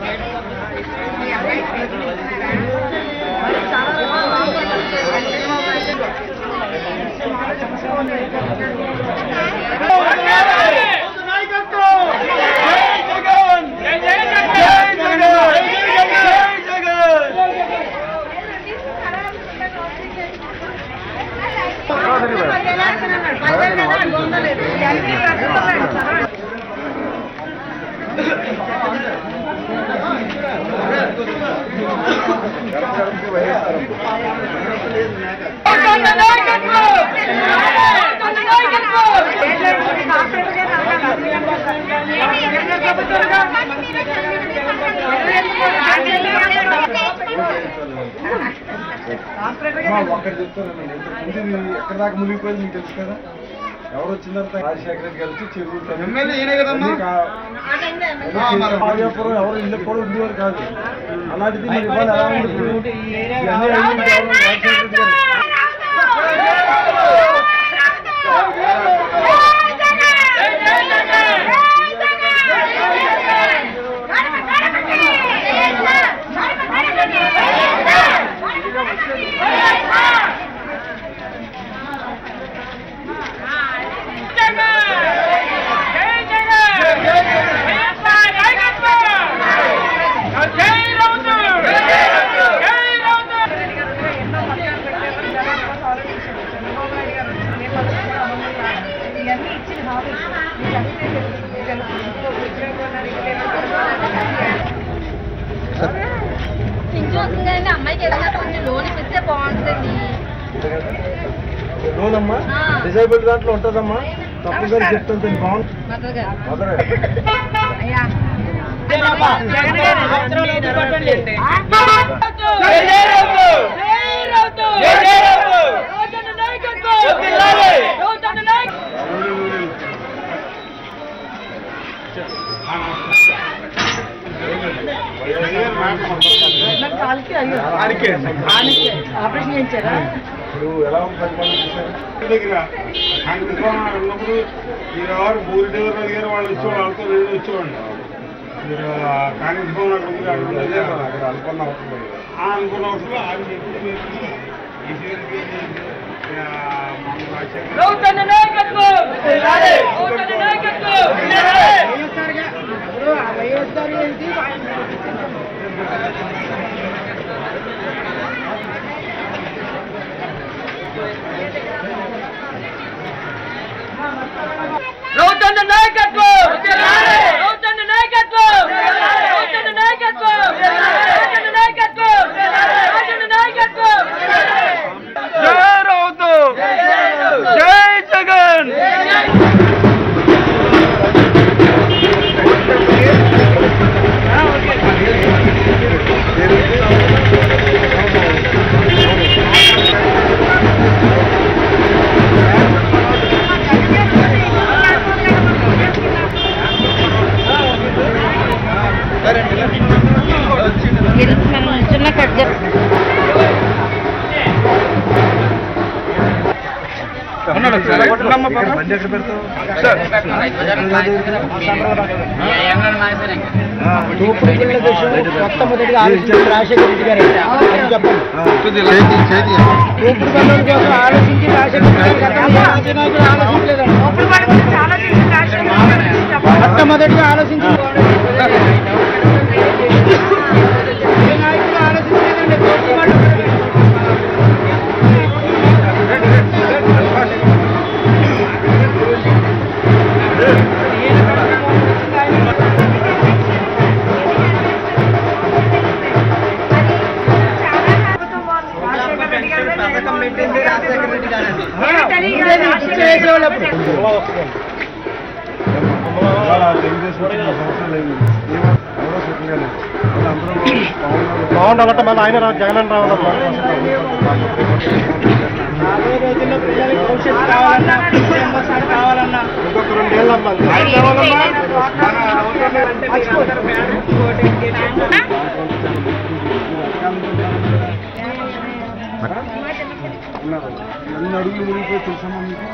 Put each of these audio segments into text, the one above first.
ఒక్కటి చెప్తానండి ఇంతకు ముందు ఇది ఎక్కడ దాకా మునిగిపోయింది మీకు తెలుసు కదా ఎవరు వచ్చిన తర్వాత రాజశేఖర రెడ్డి గారు వచ్చి చెరువు ఎమ్మెల్యే ఈయనే కదమ్మా? పాదయాపురం ఎవరు ఇల్లు కూడా ఉండేవారు కాదు అలాంటిది మరి ఇవాళ ఎలా ఉంటుంది ఇవన్నీ అయ్యింది కేవలం రాజశేఖర రెడ్డి గారు పింఛన్ వస్తుంది కదండి అమ్మాయికి ఏదైనా కొంచెం లోన్ ఇప్పిస్తే బాగుంటుంది లోన్ అమ్మా ఆ. డిజైబుల్ దాంట్లో ఉంటుందమ్మా తప్పనిసరి చెప్తాను దీన్ని బాగుంది మదర్ గారు మొదలే అయ్యా ఆపరేషన్ చేయించారా ఇప్పుడు ఎలా ఉంది పరిపాలన చూసారా? దగ్గర ఆయన విశ్వనాథ్ ఉన్నప్పుడు మీరు ఎవరు పూరి దగ్గర గారు వాళ్ళు వచ్చేవాళ్ళు వాళ్ళతో నేను వచ్చేవాడిని మీరు కాంగ్రెస్ భవన్ అక్కడ ఉంది అక్కడ అదే ఉండేది. మరి అక్కడ అనుకున్న అవసరం లేదు. ఆ అనుకున్న అవసరం ఆయన చెప్పింది మీరు ఈసీ గారికి ఆ, మన రాజశేఖర్ ఇప్పుడు ఆ వైఎస్ఆర్ ఏంటి చిన్న కట్ ఇక్కడ బండి ఎక్కడ పెడతావు తూపుడు పిల్లల విషయం మొట్టమొదటిగా ఆలోచించి రాజశేఖర రెడ్డి గారు అది చెప్పండి తూపుడు పిల్లల కోసం ఆలోచించి రాజశేఖర రెడ్డి గారు కట్టాలి. రాజకీయ నాయకులు ఆలోచించలేదండి మొట్టమొదటిగా ఆలోచించి ఏ నాయకులు ఆలోచించలేదండి తూపుడు వాళ్ళు చేసేవాళ్ళు అప్పుడు ఇవాళ తెలుగుదేశం వచ్చిన సంవత్సరం లేదు ఏమో ఎవరో సెటిల్ కాలేదు వాళ్ళందరూ బాగున్నారు బాగుండాలంటే మళ్ళీ ఆయన జగన్ రావాలమ్మా రాబోయే రోజుల్లో పిల్లలకి భవిష్యత్తు కావాలన్నా ఎంఎస్ఆర్ కావాలన్నా ఇంకొక రెండేళ్ళమ్మా అన్ని అడుగులు మునిగిపోయి తెలుసమ్మా మీకు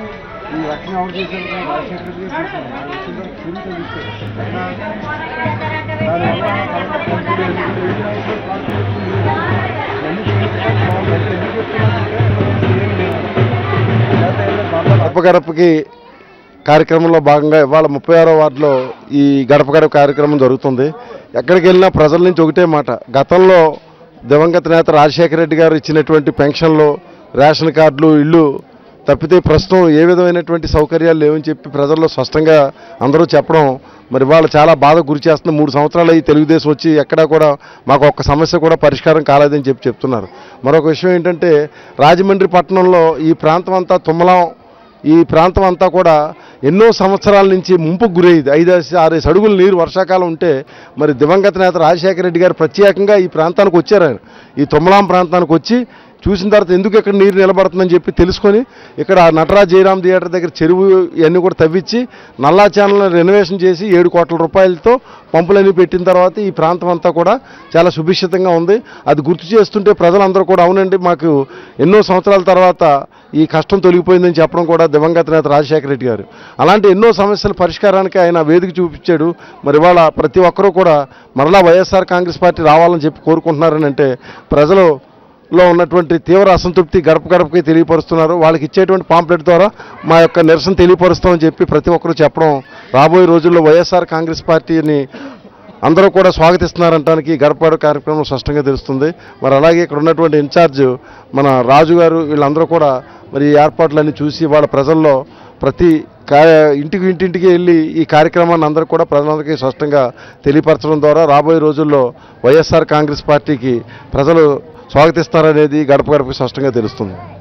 ఈ రక్షణ ఎవరు చేశారు రాజశేఖర రెడ్డి గారు చేశారు ఆయన వచ్చిన తర్వాత చెరువు తగ్గించారు దానివల్ల కడప పంపులు ఎందుకు ఏం అవసరం కార్పొరేషన్ లేదు. ఇవన్నీ చేయించడానికి బాగుంది. ఎందుకు చెప్తున్నానంటే ఏం లేదు. లేకపోతే ఏదో బండలు గడప గడపకి కార్యక్రమంలో భాగంగా ఇవాళ ముప్పై ఆరో వార్డులో ఈ గడప గడప కార్యక్రమం జరుగుతుంది ఎక్కడికి వెళ్ళినా ప్రజల నుంచి ఒకటే మాట గతంలో దివంగత నేత రాజశేఖర రెడ్డి గారు ఇచ్చినటువంటి పెన్షన్లు రేషన్ కార్డులు ఇల్లు తప్పితే ప్రస్తుతం ఏ విధమైనటువంటి సౌకర్యాలు లేవని చెప్పి ప్రజల్లో స్పష్టంగా అందరూ చెప్పడం మరి వాళ్ళు చాలా బాధ గురి చేస్తుంది మూడు సంవత్సరాలు ఈ తెలుగుదేశం వచ్చి ఎక్కడా కూడా మాకు ఒక్క సమస్య కూడా పరిష్కారం కాలేదని చెప్పి చెప్తున్నారు మరొక విషయం ఏంటంటే రాజమండ్రి పట్టణంలో ఈ ప్రాంతం అంతా తుమ్మలం ఈ ప్రాంతం అంతా కూడా ఎన్నో సంవత్సరాల నుంచి ముంపుకు గురయ్యేది ఐదు ఆరేసి అడుగుల నీరు వర్షాకాలం ఉంటే మరి దివంగత నేత రాజశేఖర రెడ్డి గారు ప్రత్యేకంగా ఈ ప్రాంతానికి వచ్చారు ఆయన ఈ తుమ్మలాం ప్రాంతానికి వచ్చి చూసిన తర్వాత ఎందుకు ఇక్కడ నీరు నిలబడుతుందని చెప్పి తెలుసుకొని ఇక్కడ నటరాజ్ జయరాం థియేటర్ దగ్గర చెరువు ఇవన్నీ కూడా తవ్వించి నల్లా ఛానల్ రెనోవేషన్ చేసి ఏడు కోట్ల రూపాయలతో పంపులన్నీ పెట్టిన తర్వాత ఈ ప్రాంతం అంతా కూడా చాలా సుభిక్షితంగా ఉంది అది గుర్తు చేస్తుంటే ప్రజలందరూ కూడా అవునండి మాకు ఎన్నో సంవత్సరాల తర్వాత ఈ కష్టం తొలగిపోయిందని చెప్పడం కూడా దివంగత నేత రాజశేఖర రెడ్డి గారు అలాంటి ఎన్నో సమస్యల పరిష్కారానికి ఆయన వేదిక చూపించాడు మరి ఇవాళ ప్రతి ఒక్కరూ కూడా మరలా వైఎస్ఆర్ కాంగ్రెస్ పార్టీ రావాలని చెప్పి కోరుకుంటున్నారని అంటే ప్రజలు లో ఉన్నటువంటి తీవ్ర అసంతృప్తి గడప గడపకి తెలియపరుస్తున్నారు వాళ్ళకి ఇచ్చేటువంటి పాంప్లెట్ ద్వారా మా యొక్క నిరసన తెలియపరుస్తామని చెప్పి ప్రతి ఒక్కరూ చెప్పడం రాబోయే రోజుల్లో వైఎస్ఆర్ కాంగ్రెస్ పార్టీని అందరూ కూడా స్వాగతిస్తున్నారంటానికి గడప కార్యక్రమం స్పష్టంగా తెలుస్తుంది మరి అలాగే ఇక్కడ ఉన్నటువంటి ఇన్ఛార్జ్ మన రాజు గారు వీళ్ళందరూ కూడా మరి ఈ ఏర్పాట్లన్నీ చూసి వాళ్ళ ప్రజల్లో ప్రతి కా ఇంటికి ఇంటింటికి వెళ్ళి ఈ కార్యక్రమాన్ని అందరూ కూడా ప్రజలందరికీ స్పష్టంగా తెలియపరచడం ద్వారా రాబోయే రోజుల్లో వైఎస్ఆర్ కాంగ్రెస్ పార్టీకి ప్రజలు స్వాగతిస్తారనేది గడప గడపకి స్పష్టంగా తెలుస్తుంది